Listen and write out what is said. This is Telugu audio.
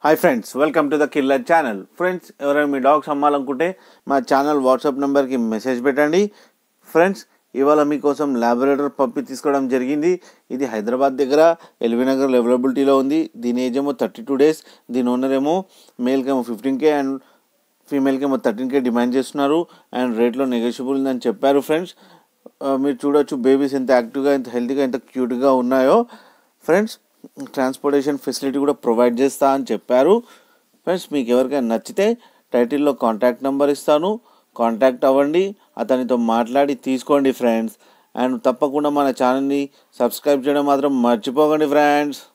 hi friends welcome to the killer channel friends ఎవరైనా మీ డాగ్స్ అమ్మాలనుకుంటే మా ఛానల్ వాట్సాప్ నెంబర్కి మెసేజ్ పెట్టండి ఫ్రెండ్స్ ఇవాళ మీకోసం ల్యాబొరేటర్ పప్పి తీసుకోవడం జరిగింది ఇది హైదరాబాద్ దగ్గర ఎల్బీ నగర్ అవైలబిలిటీలో ఉంది దీని ఏజ్ ఏమో థర్టీ టూ డేస్ దీని ఓనర్ ఏమో మేల్కి ఏమో ఫిఫ్టీన్ కే అండ్ ఫీమేల్కి ఏమో థర్టీన్ కే డిమాండ్ చేస్తున్నారు అండ్ రేట్లో నెగోషియబుల్ ఉందని చెప్పారు ఫ్రెండ్స్ ఆ, మీరు చూడొచ్చు బేబీస్ ఎంత యాక్టివ్గా ఎంత హెల్తీగా ఎంత క్యూట్గా ఉన్నాయో ఫ్రెండ్స్ ట్రాన్స్పోర్టేషన్ ఫెసిలిటీ కూడా ప్రొవైడ్ చేస్తా అని చెప్పారు ఫ్రెండ్స్ మీకు ఎవరికైనా నచ్చితే టైటిల్లో కాంటాక్ట్ నెంబర్ ఇస్తాను కాంటాక్ట్ అవ్వండి అతనితో మాట్లాడి తీసుకోండి ఫ్రెండ్స్ అండ్ తప్పకుండా మన ఛానల్ని సబ్స్క్రైబ్ చేయడం మాత్రం మర్చిపోకండి ఫ్రెండ్స్